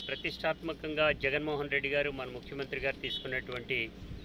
ప్రతిష్టాత్మకంగా జగన్మోహన్ రెడ్డి గారు మన ముఖ్యమంత్రి గారు తీసుకున్నటువంటి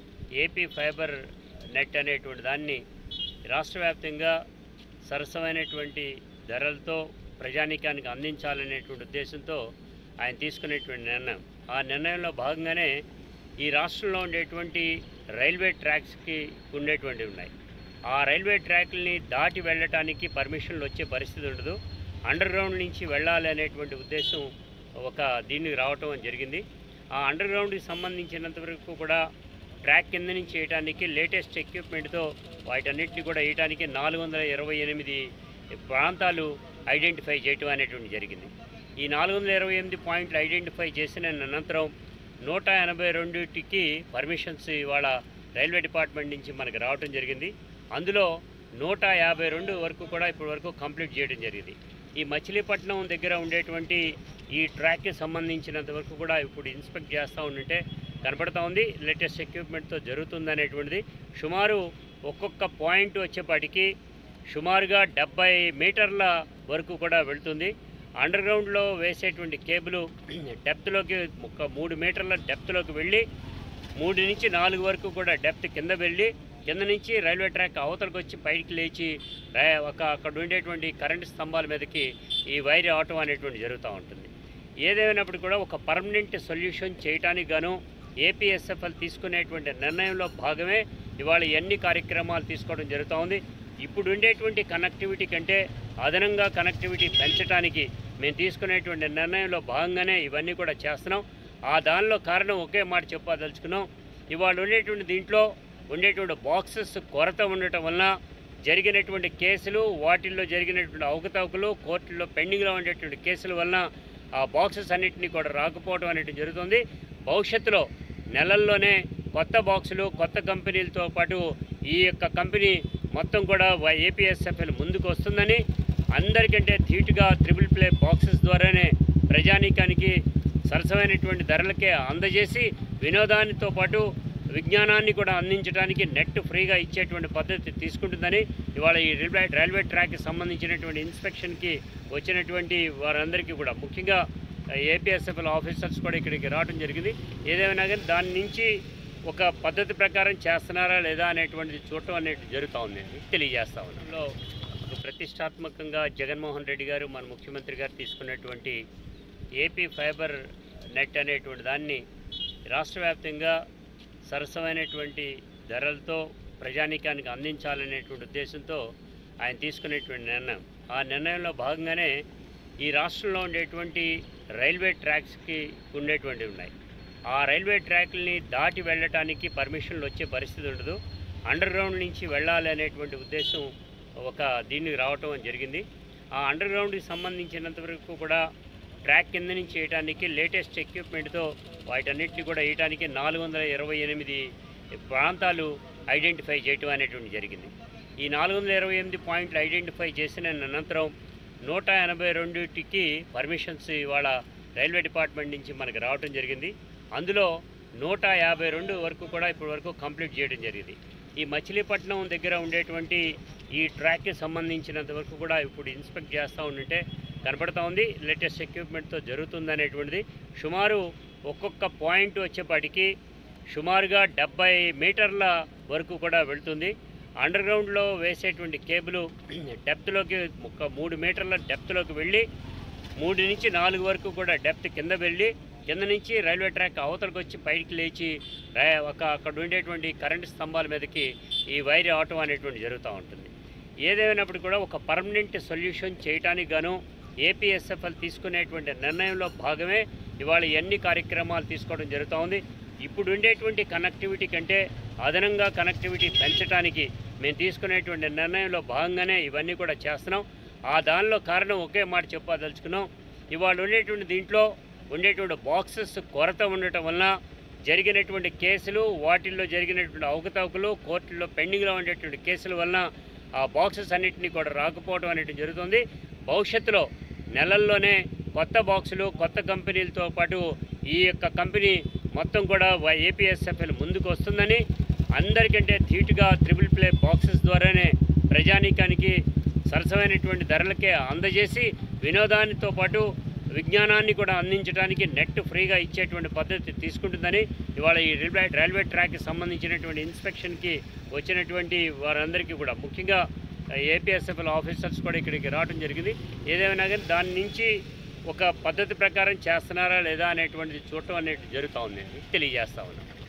ఏపీ ఫైబర్ నెట్ అనేటువంటి దాన్ని రాష్ట్ర వ్యాప్తంగా సరసమైనటువంటి ధరలతో ప్రజానీకానికి అందించాలనేటువంటి ఉద్దేశంతో ఆయన తీసుకునేటువంటి నిర్ణయం ఆ నిర్ణయంలో భాగంగానే ఈ రాష్ట్రంలో ఉండేటువంటి రైల్వే ట్రాక్స్కి ఉండేటువంటివి ఉన్నాయి ఆ రైల్వే ట్రాక్లని దాటి వెళ్ళటానికి పర్మిషన్లు వచ్చే పరిస్థితి ఉండదు అండర్ గ్రౌండ్ నుంచి వెళ్ళాలి అనేటువంటి ఉద్దేశం ఒక దీనికి రావటం జరిగింది ఆ అండర్ గ్రౌండ్కి సంబంధించినంత వరకు కూడా ట్రాక్ కింద నుంచి వేయడానికి లేటెస్ట్ ఎక్విప్మెంట్తో వాటన్నిటిని కూడా వేయడానికి నాలుగు వందల ఇరవై ఎనిమిది ప్రాంతాలు ఐడెంటిఫై చేయటం అనేటువంటి జరిగింది ఈ నాలుగు వందల ఇరవై ఎనిమిది పాయింట్లు ఐడెంటిఫై చేసిన అనంతరం నూట ఎనభై రెండుటికి పర్మిషన్స్ ఇవాళ రైల్వే డిపార్ట్మెంట్ నుంచి మనకు రావటం జరిగింది అందులో నూట యాభై రెండు వరకు కూడా ఇప్పటి వరకు కంప్లీట్ చేయడం జరిగింది ఈ మచిలీపట్నం దగ్గర ఉండేటువంటి ఈ ట్రాక్కి సంబంధించినంత వరకు కూడా ఇప్పుడు ఇన్స్పెక్ట్ చేస్తూ ఉంటే కనపడతా ఉంది లేటెస్ట్ ఎక్విప్మెంట్తో జరుగుతుంది అనేటువంటిది సుమారు ఒక్కొక్క పాయింట్ వచ్చేపాటికి సుమారుగా డెబ్బై మీటర్ల వరకు కూడా వెళ్తుంది అండర్ గ్రౌండ్లో వేసేటువంటి కేబుల్ డెప్త్లోకి ఒక మూడు మీటర్ల డెప్త్లోకి వెళ్ళి మూడు నుంచి నాలుగు వరకు కూడా డెప్త్ కింద వెళ్ళి కింద నుంచి రైల్వే ట్రాక్ అవతలకు వచ్చి పైకి లేచి రై- ఒక అక్కడ ఉండేటువంటి కరెంటు స్తంభాల మీదకి ఈ వైర్ అవటం అనేటువంటి జరుగుతూ ఉంటుంది ఏదేమైనప్పుడు కూడా ఒక పర్మనెంట్ సొల్యూషన్ చేయటానికి గాను ఏపీఎస్ఎఫ్ఎల్ తీసుకునేటువంటి నిర్ణయంలో భాగమే ఇవాళ ఎన్ని కార్యక్రమాలు తీసుకోవడం జరుగుతూ ఉంది ఇప్పుడు ఉండేటువంటి కనెక్టివిటీ కంటే అదనంగా కనెక్టివిటీ పెంచడానికి మేము తీసుకునేటువంటి నిర్ణయంలో భాగంగానే ఇవన్నీ కూడా చేస్తున్నాం ఆ దానిలో కారణం ఒకే మాట చెప్పదలుచుకున్నాం ఇవాళ ఉండేటువంటి దీంట్లో ఉండేటువంటి బాక్సెస్ కొరత ఉండటం వలన జరిగినటువంటి కేసులు వాటిల్లో జరిగినటువంటి అవకతవకలు కోర్టుల్లో పెండింగ్లో ఉండేటువంటి కేసుల వలన ఆ బాక్సెస్ అన్నింటినీ కూడా రాకపోవడం అనేది జరుగుతుంది భవిష్యత్తులో నెలల్లోనే కొత్త బాక్సులు కొత్త కంపెనీలతో పాటు ఈ యొక్క కంపెనీ మొత్తం కూడా ఏపీఎస్ఎఫ్ఎల్ ముందుకు వస్తుందని అందరికంటే ధీటుగా త్రిబుల్ ప్లే బాక్సెస్ ద్వారానే ప్రజానీకానికి సరసమైనటువంటి ధరలకే అందజేసి వినోదానితో పాటు విజ్ఞానాన్ని కూడా అందించడానికి నెట్ ఫ్రీగా ఇచ్చేటువంటి పద్ధతి తీసుకుంటుందని ఇవాళ ఈ రైల్వే రైల్వే ట్రాక్కి సంబంధించినటువంటి ఇన్స్పెక్షన్కి వచ్చినటువంటి వారందరికీ కూడా ముఖ్యంగా ఏపీఎస్ఎఫ్ఎల్ ఆఫీసర్స్ కూడా ఇక్కడికి రావడం జరిగింది ఏదేమైనా కానీ దాని నుంచి ఒక పద్ధతి ప్రకారం చేస్తున్నారా లేదా అనేటువంటిది చూడటం అనేది జరుగుతూ ఉంది తెలియజేస్తా ఉన్నాం ఒక ప్రతిష్టాత్మకంగా జగన్మోహన్ రెడ్డి గారు మన ముఖ్యమంత్రి గారు తీసుకున్నటువంటి ఏపీ ఫైబర్ నెట్ అనేటువంటి దాన్ని రాష్ట్ర వ్యాప్తంగా సరసమైనటువంటి ధరలతో ప్రజానీకానికి అందించాలనేటువంటి ఉద్దేశంతో ఆయన తీసుకునేటువంటి నిర్ణయం ఆ నిర్ణయంలో భాగంగానే ఈ రాష్ట్రంలో ఉండేటువంటి రైల్వే ట్రాక్స్కి ఉండేటువంటివి ఉన్నాయి ఆ రైల్వే ట్రాక్లని దాటి వెళ్ళటానికి పర్మిషన్లు వచ్చే పరిస్థితి ఉండదు అండర్ గ్రౌండ్ నుంచి వెళ్ళాలి అనేటువంటి ఉద్దేశం ఒక దీనికి రావటం జరిగింది ఆ అండర్ గ్రౌండ్కి సంబంధించినంత వరకు కూడా ట్రాక్ కింద నుంచి వేయడానికి లేటెస్ట్ ఎక్విప్మెంట్తో వాటన్నిటిని కూడా వేయడానికి నాలుగు వందల ఇరవై ఎనిమిది ప్రాంతాలు ఐడెంటిఫై చేయటం అనేటువంటి జరిగింది ఈ నాలుగు వందల ఇరవై ఎనిమిది పాయింట్లు ఐడెంటిఫై చేసిన అనంతరం నూట ఎనభై రెండుటికి పర్మిషన్స్ ఇవాళ రైల్వే డిపార్ట్మెంట్ నుంచి మనకు రావటం జరిగింది అందులో నూట యాభై రెండు వరకు కూడా ఇప్పటి వరకు కంప్లీట్ చేయడం జరిగింది ఈ మచిలీపట్నం దగ్గర ఉండేటువంటి ఈ ట్రాక్కి సంబంధించినంత వరకు కూడా ఇప్పుడు ఇన్స్పెక్ట్ చేస్తూ ఉంటే కనపడతా ఉంది లేటెస్ట్ ఎక్విప్మెంట్తో జరుగుతుంది అనేటువంటిది సుమారు ఒక్కొక్క పాయింట్ వచ్చేపాటికి సుమారుగా డెబ్బై మీటర్ల వరకు కూడా వెళ్తుంది అండర్ గ్రౌండ్లో వేసేటువంటి కేబుల్ డెప్త్లోకి ఒక మూడు మీటర్ల డెప్త్లోకి వెళ్ళి మూడు నుంచి నాలుగు వరకు కూడా డెప్త్ కింద వెళ్ళి కింద నుంచి రైల్వే ట్రాక్ అవతలకు వచ్చి పైకి లేచి రై- ఒక అక్కడ ఉండేటువంటి కరెంటు స్తంభాల మీదకి ఈ వైర్ అవటం అనేటువంటి జరుగుతూ ఉంటుంది ఏదేమైనప్పుడు కూడా ఒక పర్మనెంట్ సొల్యూషన్ చేయటానికి గాను ఏపీఎస్ఎఫ్ఎల్ తీసుకునేటువంటి నిర్ణయంలో భాగమే ఇవాళ ఎన్ని కార్యక్రమాలు తీసుకోవడం జరుగుతూ ఉంది ఇప్పుడు ఉండేటువంటి కనెక్టివిటీ కంటే అదనంగా కనెక్టివిటీ పెంచడానికి మేము తీసుకునేటువంటి నిర్ణయంలో భాగంగానే ఇవన్నీ కూడా చేస్తున్నాం ఆ దానిలో కారణం ఒకే మాట చెప్పదలుచుకున్నాం ఇవాళ ఉండేటువంటి దీంట్లో ఉండేటువంటి బాక్సెస్ కొరత ఉండటం వలన జరిగినటువంటి కేసులు వాటిల్లో జరిగినటువంటి అవకతవకలు కోర్టుల్లో పెండింగ్లో ఉండేటువంటి కేసుల వలన ఆ బాక్సెస్ అన్నింటినీ కూడా రాకపోవడం అనేది జరుగుతుంది భవిష్యత్తులో నెలల్లోనే కొత్త బాక్సులు కొత్త కంపెనీలతో పాటు ఈ యొక్క కంపెనీ మొత్తం కూడా ఏపీఎస్ఎఫ్ఎల్ ముందుకు వస్తుందని అందరికంటే ధీటుగా త్రిబుల్ ప్లే బాక్సెస్ ద్వారానే ప్రజానీకానికి సరసమైనటువంటి ధరలకే అందజేసి వినోదానితో పాటు విజ్ఞానాన్ని కూడా అందించడానికి నెట్ ఫ్రీగా ఇచ్చేటువంటి పద్ధతి తీసుకుంటుందని ఇవాళ ఈ రైల్వే రైల్వే ట్రాక్కి సంబంధించినటువంటి ఇన్స్పెక్షన్కి వచ్చినటువంటి వారందరికీ కూడా ముఖ్యంగా ఏపీఎస్ఎఫ్ఎల్ ఆఫీసర్స్ కూడా ఇక్కడికి రావడం జరిగింది ఏదేమైనా కానీ దాని నుంచి ఒక పద్ధతి ప్రకారం చేస్తున్నారా లేదా అనేటువంటిది చూడటం అనేది జరుగుతూ ఉంది తెలియజేస్తా ఉన్నాం